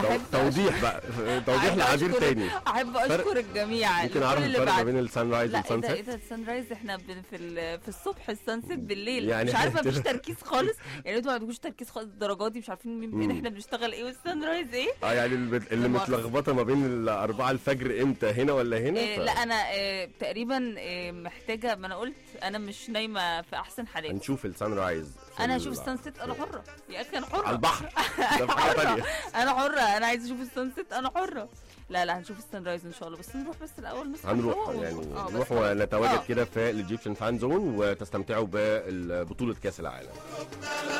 أحب توضيح بقى توضيح أحب لعبير أشكر- تاني احب فرق- اشكر الجميع ممكن لكل اعرف اللي الفرق ما بعت. بين السان رايز لا ايه والسان ده ايه سيت ده السان رايز احنا بن- في ال- في الصبح السان سيت بالليل يعني مش عارفه إحنا مفيش كده- تركيز خالص يعني انتوا ما عندكوش تركيز خالص الدرجات دي مش عارفين مين فين مم. احنا بنشتغل ايه والسان رايز ايه اه يعني اللي اللي لمؤاخذة. متلخبطه ما بين الأربعة الفجر امتى هنا ولا هنا إيه ف- لا انا إيه تقريبا إيه محتاجه ما انا قلت انا مش نايمه في احسن حالاتي هنشوف السان رايز في انا ال- هشوف السان سيت انا حره يا اخي انا على حره البحر ده في حاجه تانية انا حره انا عايزه اشوف السان سيت انا حره لا لا هنشوف السان رايز ان شاء الله بس نروح بس الاول نصحى هنروح الجو. يعني آه، بس نروح خلاص. ونتواجد آه. كده في الايجيبشن فان زون وتستمتعوا ببطوله كاس العالم